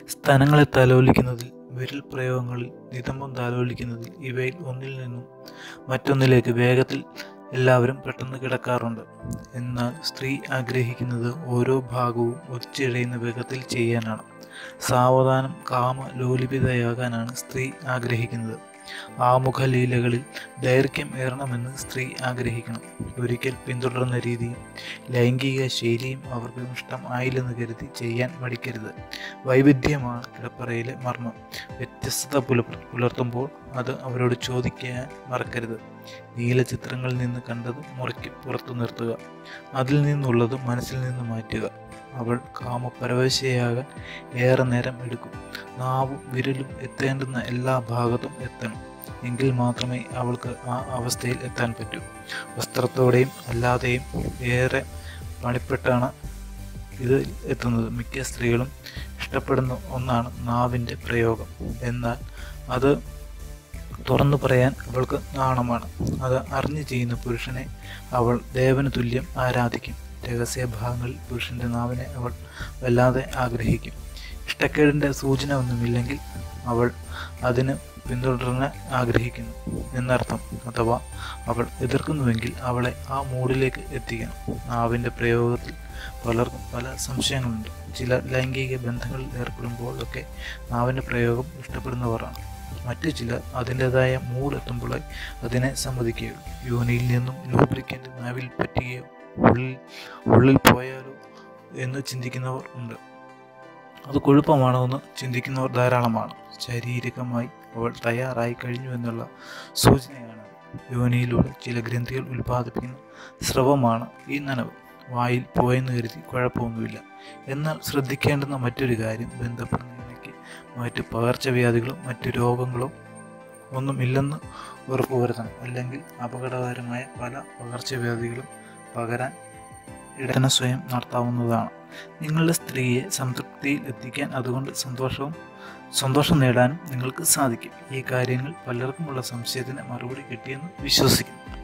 സ്തനങ്ങളെ താലോലിക്കുന്നതിൽ വിരൽ പ്രയോഗങ്ങളിൽ നിതംബം താലോലിക്കുന്നതിൽ ഇവയിൽ ഒന്നിൽ നിന്നും മറ്റൊന്നിലേക്ക് വേഗത്തിൽ എല്ലാവരും പെട്ടെന്ന് കിടക്കാറുണ്ട് എന്നാൽ സ്ത്രീ ആഗ്രഹിക്കുന്നത് ഓരോ ഭാഗവും ഒച്ചിഴയുന്ന വേഗത്തിൽ ചെയ്യാനാണ് സാവധാനം കാമ ലോലിപിതയാകാനാണ് സ്ത്രീ ആഗ്രഹിക്കുന്നത് ആമുഖലീലകളിൽ ദൈർഘ്യം ഏറണമെന്ന് സ്ത്രീ ആഗ്രഹിക്കണം ഒരിക്കൽ പിന്തുടർന്ന രീതിയും ലൈംഗിക ശൈലിയും അവർക്ക് ഇഷ്ടം ആയില്ലെന്ന് കരുതി ചെയ്യാൻ മടിക്കരുത് വൈവിധ്യമാണ് കിടപ്പറയിലെ മർമ്മം വ്യത്യസ്തത പുല പുലർത്തുമ്പോൾ അത് അവരോട് ചോദിക്കാൻ മറക്കരുത് നീല ചിത്രങ്ങളിൽ നിന്ന് കണ്ടത് മുറയ്ക്ക് പുറത്തു നിർത്തുക അതിൽ നിന്നുള്ളത് മനസ്സിൽ നിന്ന് മാറ്റുക അവൾ കാമപരവശയാകാൻ ഏറെ നേരം എടുക്കും നാവും വിരലും എത്തേണ്ടുന്ന എല്ലാ ഭാഗത്തും എത്തണം എങ്കിൽ മാത്രമേ അവൾക്ക് ആ അവസ്ഥയിൽ എത്താൻ പറ്റൂ വസ്ത്രത്തോടെയും അല്ലാതെയും ഏറെ പണിപ്പെട്ടാണ് ഇത് എത്തുന്നത് മിക്ക സ്ത്രീകളും ഇഷ്ടപ്പെടുന്ന ഒന്നാണ് നാവിൻ്റെ പ്രയോഗം എന്നാൽ അത് തുറന്നു പറയാൻ അവൾക്ക് നാണമാണ് അത് അറിഞ്ഞു ചെയ്യുന്ന പുരുഷനെ അവൾ ദേവന് തുല്യം ആരാധിക്കും രഹസ്യഭാഗങ്ങളിൽ പുരുഷൻ്റെ നാവിനെ അവൾ വല്ലാതെ ആഗ്രഹിക്കും ഇഷ്ടക്കേടിൻ്റെ സൂചന ഒന്നുമില്ലെങ്കിൽ അവൾ അതിന് പിന്തുടരാൻ ആഗ്രഹിക്കുന്നു എന്നർത്ഥം അഥവാ അവൾ എതിർക്കുന്നുവെങ്കിൽ അവളെ ആ മൂഡിലേക്ക് എത്തിക്കണം നാവിൻ്റെ പ്രയോഗത്തിൽ പലർക്കും പല സംശയങ്ങളുണ്ട് ചില ലൈംഗിക ബന്ധങ്ങളിൽ ഏർപ്പെടുമ്പോഴൊക്കെ നാവിൻ്റെ പ്രയോഗം ഇഷ്ടപ്പെടുന്നവരാണ് മറ്റു ചിലർ അതിൻ്റെതായ മൂഡ് എത്തുമ്പോഴേ അതിനെ സമ്മതിക്കുകയുള്ളൂ യോനിയിൽ നിന്നും ലൂബ്രിക്കൻ്റ് നാവിൽ പറ്റുകയോ ഉള്ളിൽ ഉള്ളിൽ പോയാലോ എന്ന് ചിന്തിക്കുന്നവർ ഉണ്ട് അത് കുഴപ്പമാണോ എന്ന് ചിന്തിക്കുന്നവർ ധാരാളമാണ് ശാരീരികമായി അവൾ തയ്യാറായി കഴിഞ്ഞു എന്നുള്ള സൂചനയാണ് യോനിയിലൂടെ ചില ഗ്രന്ഥികൾ ഉൽപ്പാദിപ്പിക്കുന്ന സ്രവമാണ് ഈ നനവ് വായിൽ പോയെന്ന് കരുതി കുഴപ്പമൊന്നുമില്ല എന്നാൽ ശ്രദ്ധിക്കേണ്ടുന്ന മറ്റൊരു കാര്യം ബന്ധപ്പെടുന്നതിനേക്ക് മറ്റ് പകർച്ചവ്യാധികളോ മറ്റു രോഗങ്ങളോ ഒന്നും ഇല്ലെന്ന് ഉറപ്പുവരുത്തണം അല്ലെങ്കിൽ അപകടകരമായ പല പകർച്ചവ്യാധികളും പകരാൻ ഇടന സ്വയം നടത്താവുന്നതാണ് നിങ്ങളുടെ സ്ത്രീയെ സംതൃപ്തിയിൽ എത്തിക്കാൻ അതുകൊണ്ട് സന്തോഷവും സന്തോഷം നേടാനും നിങ്ങൾക്ക് സാധിക്കും ഈ കാര്യങ്ങൾ പലർക്കുമുള്ള സംശയത്തിന് മറുപടി കിട്ടിയെന്ന് വിശ്വസിക്കുന്നു